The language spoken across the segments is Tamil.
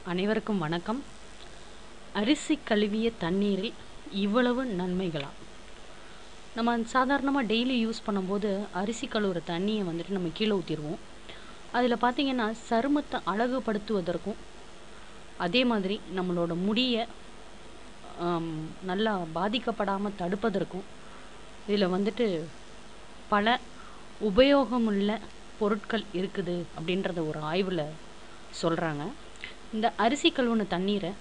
அனைவருக்கும் வணக்கம் அரிசி கழுவிய தண்ணீரில் இவ்வளவு நன்மைகளா நம்ம சாதாரணமாக டெய்லி யூஸ் பண்ணும்போது அரிசி கழுவுற தண்ணியை வந்துட்டு நம்ம கீழே ஊற்றிடுவோம் அதில் பார்த்தீங்கன்னா சருமத்தை அழகுபடுத்துவதற்கும் அதே மாதிரி நம்மளோட முடியை ஆம், நல்லா பாதிக்கப்படாமல் தடுப்பதற்கும் இதில் வந்துட்டு பல உபயோகமுள்ள பொருட்கள் இருக்குது அப்படின்றத ஒரு ஆய்வில் சொல்கிறாங்க இந்த அரிசி கழுவுன தண்ணீரை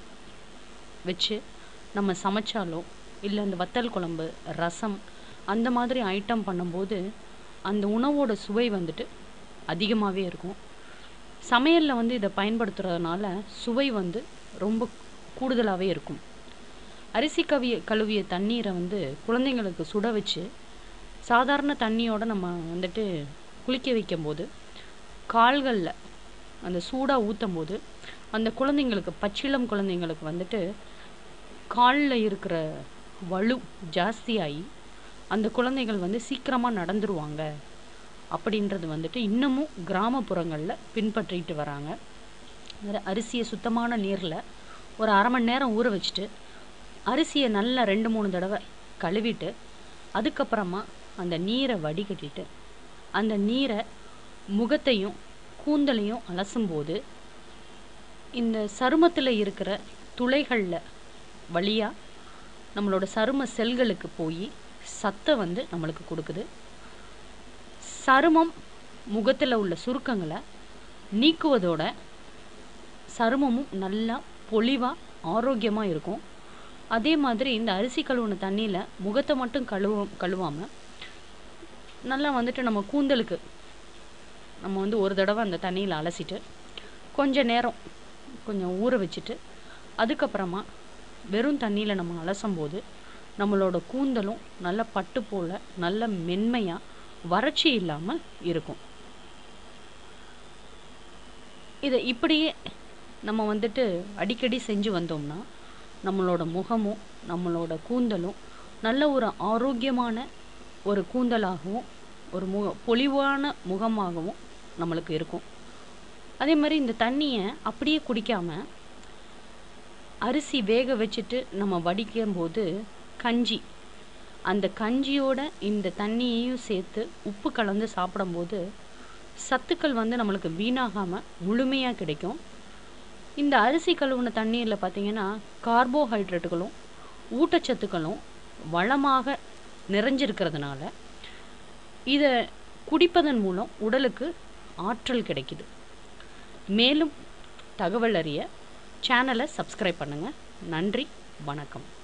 வச்சு நம்ம சமைச்சாலோ இல்லை இந்த வத்தல் குழம்பு ரசம் அந்த மாதிரி ஐட்டம் பண்ணும்போது அந்த உணவோட சுவை வந்துட்டு அதிகமாகவே இருக்கும் சமையலில் வந்து இதை பயன்படுத்துறதுனால சுவை வந்து ரொம்ப கூடுதலாகவே இருக்கும் அரிசி கவிய கழுவிய தண்ணீரை வந்து குழந்தைங்களுக்கு சுட வச்சு சாதாரண தண்ணியோட நம்ம வந்துட்டு குளிக்க வைக்கும்போது கால்களில் அந்த சூடாக ஊற்றும் போது அந்த குழந்தைங்களுக்கு பச்சிளம் குழந்தைங்களுக்கு வந்துட்டு காலில் இருக்கிற வலு ஜாஸ்தியாகி அந்த குழந்தைகள் வந்து சீக்கிரமாக நடந்துருவாங்க அப்படின்றது வந்துட்டு இன்னமும் கிராமப்புறங்களில் பின்பற்றிட்டு வராங்க வேற அரிசியை சுத்தமான நீரில் ஒரு அரை மணி நேரம் ஊற வச்சுட்டு அரிசியை நல்லா ரெண்டு மூணு தடவை கழுவிட்டு அதுக்கப்புறமா அந்த நீரை வடிகட்டிட்டு அந்த நீரை முகத்தையும் கூந்தலையும் அலசும்போது இந்த சருமத்தில் இருக்கிற துளைகளில் வழியாக நம்மளோட சரும செல்களுக்கு போய் சத்தை வந்து நம்மளுக்கு கொடுக்குது சருமம் முகத்தில் உள்ள சுருக்கங்களை நீக்குவதோட சருமமும் நல்லா பொலிவாக ஆரோக்கியமாக இருக்கும் அதே மாதிரி இந்த அரிசி கழுவுன தண்ணியில் முகத்தை மட்டும் கழுவ கழுவாமல் நல்லா வந்துட்டு நம்ம கூந்தலுக்கு நம்ம வந்து ஒரு தடவை அந்த தண்ணியில் அலசிட்டு கொஞ்ச நேரம் கொஞ்சம் ஊற வச்சுட்டு அதுக்கப்புறமா வெறும் தண்ணியில் நம்ம அலசும்போது நம்மளோட கூந்தலும் நல்ல பட்டு போல நல்ல மென்மையாக வறட்சி இல்லாமல் இருக்கும் இதை இப்படியே நம்ம வந்துட்டு அடிக்கடி செஞ்சு வந்தோம்னா நம்மளோட முகமும் நம்மளோட கூந்தலும் நல்ல ஒரு ஆரோக்கியமான ஒரு கூந்தலாகவும் ஒரு முக பொலிவான முகமாகவும் நம்மளுக்கு இருக்கும் அதே மாதிரி இந்த தண்ணியை அப்படியே குடிக்காம அரிசி வேக வச்சுட்டு நம்ம வடிக்கும் போது கஞ்சி அந்த கஞ்சியோட இந்த தண்ணியையும் சேர்த்து உப்பு கலந்து சாப்பிடும்போது சத்துக்கள் வந்து நம்மளுக்கு வீணாகாமல் முழுமையாக கிடைக்கும் இந்த அரிசி கழுவுன தண்ணீரில் பார்த்தீங்கன்னா கார்போஹைட்ரேட்டுகளும் ஊட்டச்சத்துக்களும் வளமாக நிறைஞ்சிருக்கிறதுனால இதை குடிப்பதன் மூலம் உடலுக்கு ஆற்றல் கிடைக்குது மேலும் தகவல் அறிய சேனலை சப்ஸ்கிரைப் பண்ணுங்கள் நன்றி வணக்கம்